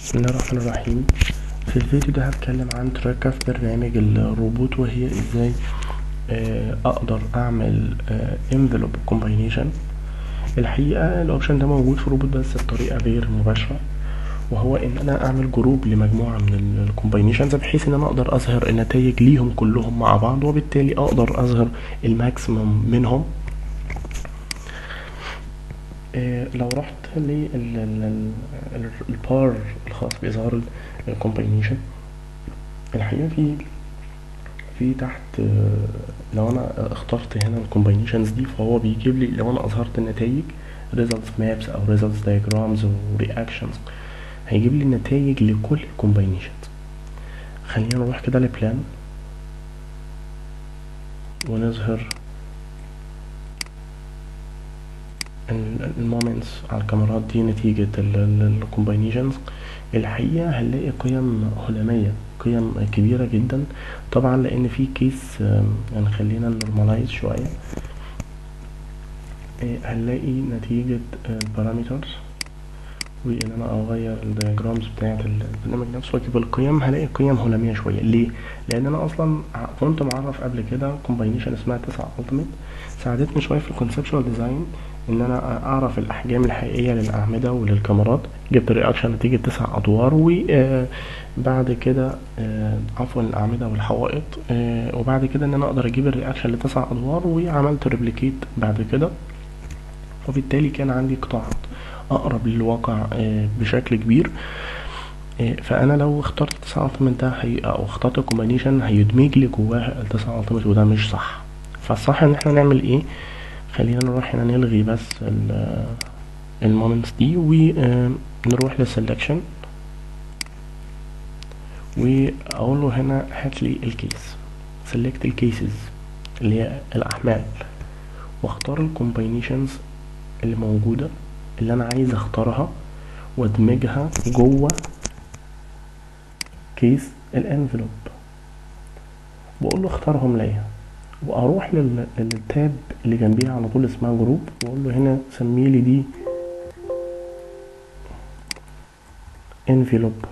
بسم الله الرحمن الرحيم في الفيديو ده هتكلم عن تركة في برنامج الروبوت وهي ازاي آه، اقدر اعمل envelope combination الحقيقة الاوبشن ده موجود في روبوت بس بطريقة غير مباشرة وهو ان انا اعمل جروب لمجموعة من الكومباينيشنز بحيث ان انا اقدر اظهر النتائج ليهم كلهم مع بعض وبالتالي اقدر اظهر الماكسيمم منهم آه، لو رحت للبار الخاص بإظهار الكومباينيشن الحقيقة في في تحت آه، لو أنا اخترت هنا الكومباينيشنز دي فهو بيجيب لي لو أنا أظهرت النتائج results maps أو results diagrams و reactions هيجيب لي النتائج لكل الكومباينيشنز خلينا نروح كده لبلان ونظهر المومنتس على الكاميرات دي نتيجة الكومباينيشنز الحقيقة هنلاقي قيم هلامية قيم كبيرة جدا طبعا لأن في كيس يعني خلينا نورماليز شوية هنلاقي نتيجة البارامترز وان انا اغير الدياجرامز بتاعت البرنامج نفسه واجيب القيم هلاقي قيم هلاميه شويه ليه لان انا اصلا كنت معرف قبل كده كومباينيشن اسمها 9 التيميت ساعدتني شويه في الكونسبشوال ديزاين ان انا اعرف الاحجام الحقيقيه للاعمده وللكاميرات جبت رياكشن نتيجه تسع ادوار وبعد كده عفوا الاعمده والحوائط وبعد كده ان انا اقدر اجيب الرياكشن لتسع ادوار وعملت ريبليكيت بعد كده وبالتالي كان عندي قطاعات اقرب للواقع بشكل كبير فانا لو اخترت تسعة التيمت ده هي او اخترت الكومبانيشن هيدمج لي جواها التسعة التيمت وده مش صح فالصح ان احنا نعمل ايه خلينا نروح هنا نلغي بس المومنتس دي ونروح للسلكشن واقول له هنا هات لي الكيس سيلكت الكيسز اللي هي الاحمال واختار الكومباينيشنز اللي موجوده اللي انا عايز اختارها وادمجها جوه كيس الانفلوب واقول له اختارهم ليا واروح للتاب اللي جنبيها على طول اسمها جروب واقول له هنا سمي لي دي انفلوب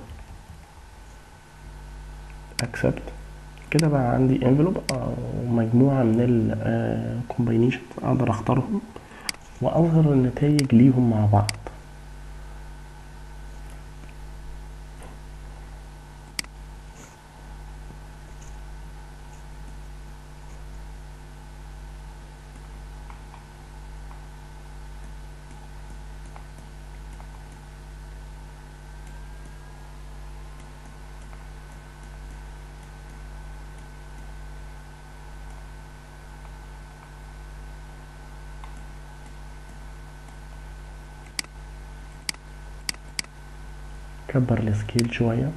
اكسبت كده بقى عندي انفلوب او مجموعه من الكومباينيشن اقدر اختارهم واظهر النتائج ليهم مع بعض كبر السكيل شوية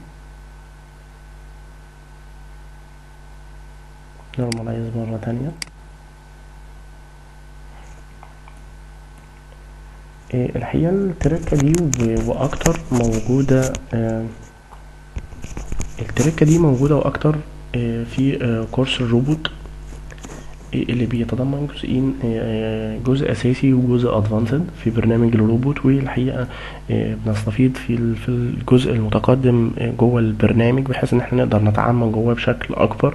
نورماليز مرة تانية إيه الحقيقة التركة دي وأكتر موجودة آه التركة دي موجودة وأكتر آه في آه كورس الروبوت اللي بيتضمن جزئين جزء اساسي وجزء ادفانسد في برنامج الروبوت والحقيقه بنستفيد في في الجزء المتقدم جوه البرنامج بحيث ان احنا نقدر نتعمق جواه بشكل اكبر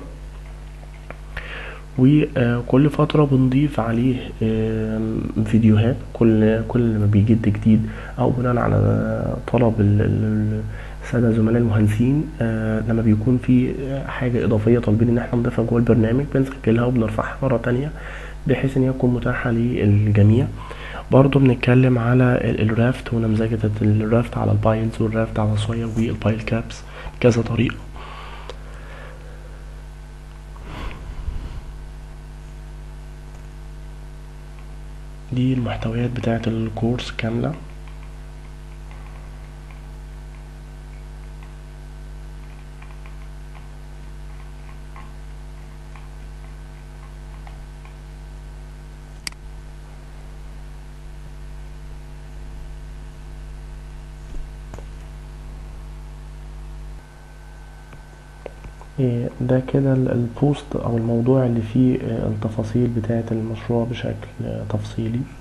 وكل فتره بنضيف عليه فيديوهات كل كل ما بيجد جديد او بناء على طلب السادة زملاء المهندسين آه لما بيكون في حاجة إضافية طالبين إن احنا نضيفها جوه البرنامج بنسجلها وبنرفعها مرة تانية بحيث إن هي تكون متاحة للجميع برضه بنتكلم على الرافت ونمذجة الرافت على البايلز والرافت على الصويا والبايل كابس كذا طريقة دي المحتويات بتاعة الكورس كاملة ده كده البوست او الموضوع اللي فيه التفاصيل بتاعة المشروع بشكل تفصيلي